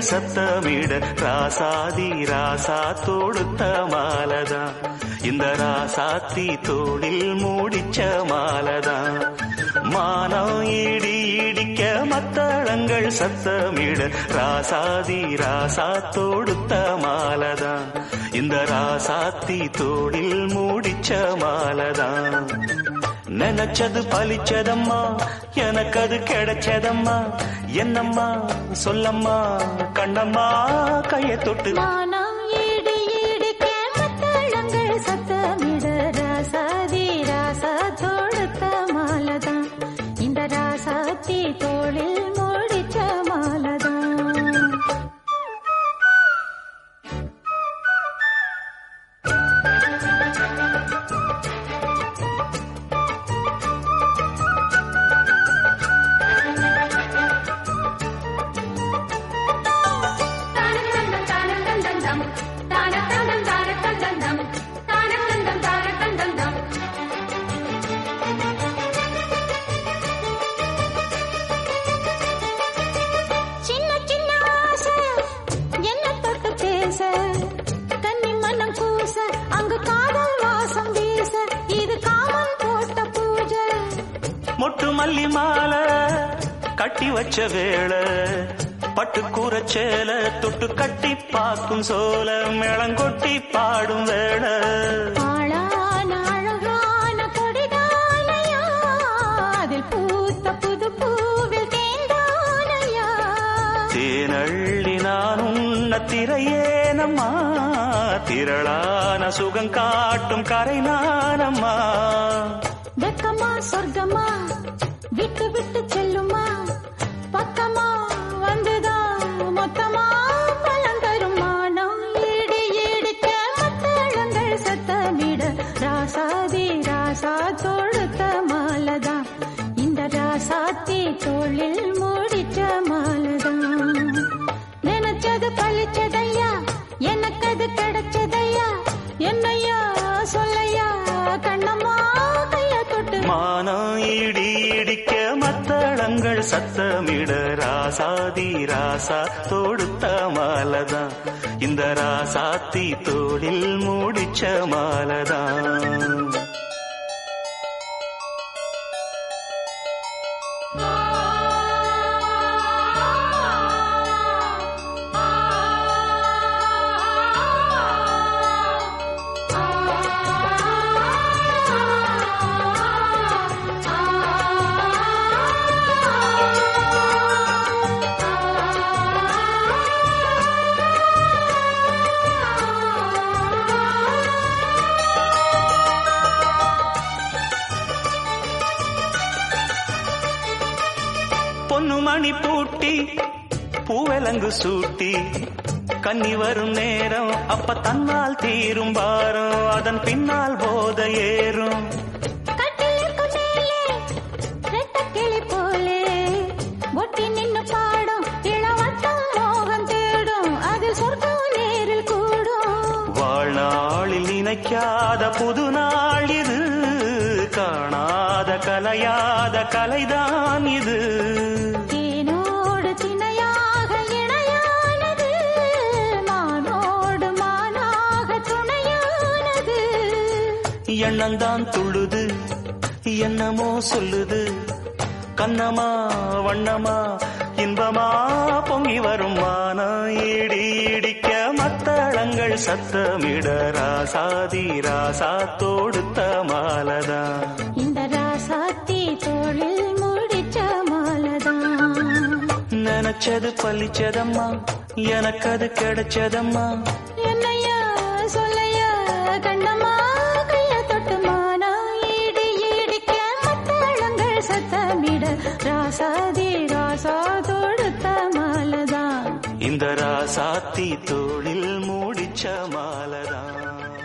சத்தமிட ராசாதி ராசா தொடுத்த மாலதான் இந்த ராசாத்தி தோளில் மூடிச்ச மாலதான் மானம் இடி இடிக்க மத்தளங்கள் சத்தமிட ராசாதி ராசா தொடுத்த மாலதான் இந்த ராசாத்தி தோளில் மூடிச்ச மாலதான் நினைச்சது பலிச்சதம்மா எனக்கு அது கிடைச்சதம்மா என்னம்மா சொல்லம்மா கண்ணம்மா கைய தொட்டு மானம் ஈடு ஈடுக்க மத்தளங்கள் சத்தமிட ராசாதி ராசா தொடுத்த மாலதான் இந்த ராசாத்தி தோளில் முடிச்ச மாலதான் சின்ன சின்ன ஆசை என்ன தொட்டு பேச கன்னி மனம் கூச அங்கு காதல் வாசம் வீச இது காமன் போட்ட பூஜை மொட்டு மல்லி மாலை கட்டி வச்ச வேளை பட்டு கூரச்சேல தொட்டு கட்டி பார்க்கும் சோல மேளங்கொட்டி பாடும் வேளை ஆளான அழகான கொடிதானையா அதில் பூத்த புது பூவில் தேந்தானையா தேனள்ளி நான் உன்ன திரையேனம்மா திரளான சுகம் காட்டும் கரை நானம்மா வெக்கமா சொர்க்கமா விட்டு விட்டு செல்லுமா பக்கமா வந்துதான் மொத்தமா பலன் தரும் மானம் ஈடு ஈடுக்க மத்தளங்கள் சத்தமிட ராசாதி ராசா தொழுத்த மாலதான் இந்த ராசாத்தி தோளில் மூடிச்ச மாலதான் நினைச்சது பழிச்சதையா எனக்கு அது கிடைச்சதையா என்னையா சொல்லையா கண்ணம்மா கைய தொட்டு மானம் இடி இடிக்க மத்தளங்கள் சத்தமிட ராசாதி ராசா தொடுத்த மாலதான் இந்த ராசாத்தி தோளில் மூடிச்ச மாலதான் பொன்னு மணி பூட்டி பூவலங்கு சூட்டி கன்னி வரும் நேரம் அப்ப தன்னால் தீரும் பாரம் அதன் பின்னால் போத ஏறும் கட்டிலுக்கு மேலே ரெட்டக் கிளி போலே ஒட்டி நின்னு பாடும் இளவட்டம் மோகம் தேடும் அதில் சொர்க்கம் நேரில் கூடும் வாழ்நாளில் நினைக்காத புது நாள் இது காணாத கலையாத கலைதான் இது தேனோடு திணையாக இணையானது மானோடு மானாக துணையானது எண்ணந்தான் துள்ளுது என்னமோ சொல்லுது கண்ணமா வண்ணமா இன்பமா பொங்கி வரும் மானா இடி இடிக்க மத்தளங்கள் சத்தமிட ராசாதி ராசா தொடுத்த மாலதான் இந்த ராசாத்தி தோளில் முடிச்ச மாலதான் நினைச்சது பழிச்சதம்மா எனக்கு அது கிடைச்சதம்மா என்னையா சொல்லையா கண்ணம்மா கைய தொட்டு மானா ஈடு ஈடிக்க மத்தளங்கள் சத்தமிட ராசாதி ராசா தொடுத்த மாலதான் இந்த ராசாத்தி தோளில் மூடிச்ச மாலதான்